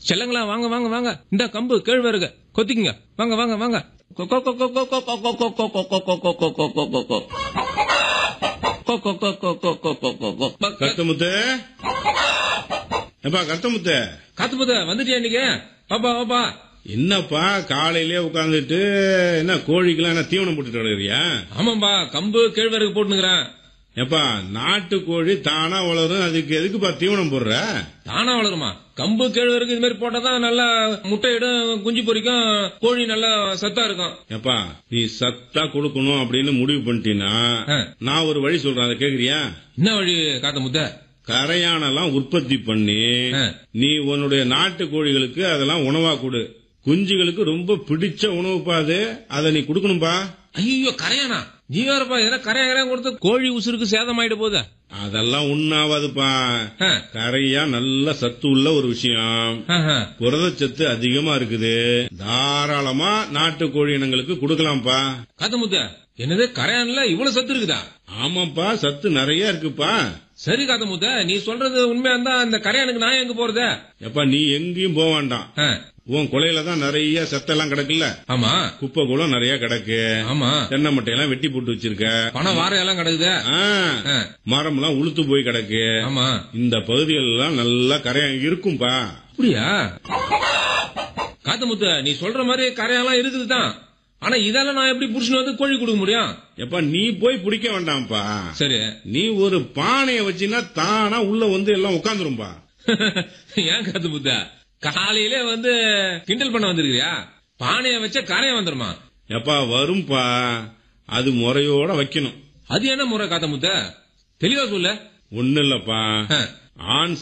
செல்லங்களா வாங்க வாங்க வாங்க இந்த கம்பு கேழ்வரகு கொத்திக்குங்க வாங்க வாங்க வாங்க கொ, கொ, கொ, கொ, கொ, கொ, கொ, கொ, கொ, கொ, கொ, கொ, கொ, கொ, கொ, கொ, கொ, கொ. கொ, கொ, கொ, கொ, கொ, கொ, கொ, கொ, கொ. ப- கருத்தமுத்து ஏப்பா கருத்தமுத்து காத்துமுத்த வந்துட்டியா இன்னைக்கு பாப்பா பாப்பா என்னப்பா காலையிலே உட்காந்துட்டு என்ன கோழிக்கெல்லாம் என்ன தீவனம் போட்டுட்டு வருகிறியா ஆமாம்பா கம்பு கேழ்வரகு போட்டுனுக்குறேன் ஏப்பா நாட்டு கோழி தானா வளரும் அதுக்கு எதுக்குப்பா தீவனம் போடுற தானா வளருமா கம்பு கேழ்வரகு இது மாதிரி போட்டாதான் நல்லா முட்டையிடும் குஞ்சு பொரிக்கும் கோழி நல்லா சத்தா இருக்கும் ஏப்பா நீ சத்தா கொடுக்கணும் அப்படின்னு முடிவு பண்ணிட்டீன்னா ஆ. நான் ஒரு வழி சொல்றேன் அதை கேக்குறியா என்ன வழி காத்தமுத்த கரையானெல்லாம் உற்பத்தி பண்ணி ஆ. நீ உன்னுடைய நாட்டு கோழிகளுக்கு அதெல்லாம் உணவா கொடு குஞ்சுகளுக்கு ரொம்ப பிடிச்ச உணவுப்பா அது அதை நீ கொடுக்கணும்பா ஐயோ கரையானா நீ வேறப்பா எதனா கரையா கரையா கொடுத்து கோழி உசுருக்கு சேதம் ஆயிட போதா அதெல்லாம் உண்ணாவாதுப்பா கரையா நல்ல சத்து உள்ள ஒரு விஷயம் புரதச்சத்து அதிகமா இருக்குது தாராளமா நாட்டு கோழி இனங்களுக்கு கொடுக்கலாம்ப்பா காத்தமுத்த என்னது கரையான்ல இவ்வளவு சத்து இருக்குதா ஆமாப்பா சத்து நிறைய இருக்குப்பா சரி காத்தமுத்த நீ சொல்றது உண்மையா இருந்தா அந்த கரையானுக்கு நான் எங்க போறது எப்பா நீ எங்கேயும் போக வேண்டாம் ஆ, உன் கொலையில தான் நிறைய சத்தெல்லாம் கிடக்குல்ல ஆமா குப்பை கூட நிறைய கிடக்கு ஆமா தென்னை மட்டையெல்லாம் வெட்டி போட்டு வச்சிருக்க பணம் வாரம் எல்லாம் கிடக்குது ஆ, ஆ, மரம் எல்லாம் உளுத்து போய் கிடக்கு ஆமா இந்த பகுதிகள் எல்லாம் நல்லா கரையா இருக்கும்பா அப்படியா காத்தமுத்த நீ சொல்ற மாதிரி கரையெல்லாம் இருக்குதுதான் ஆனா இதெல்லாம் நான் எப்படி புருஷன் வந்து கோழி கொடுக்க முடியும் எப்பா நீ போய் பிடிக்க வேண்டாம்ப்பா சரி நீ ஒரு பானைய வச்சினா தானா உள்ள வந்து எல்லாம் உட்காந்துரும்பா ஏன் காத்தமுத்த காலையிலே வந்து கிண்டல் பண்ண வந்திருக்கியா பானைய வச்ச கரையா வந்துருமா எப்பா வரும்பா அது முறையோட வைக்கணும் அது என்ன முறை காத்தமுத்த தெளிவா சொல்லு ஒண்ணு இல்லப்பா ஆ. ஆண்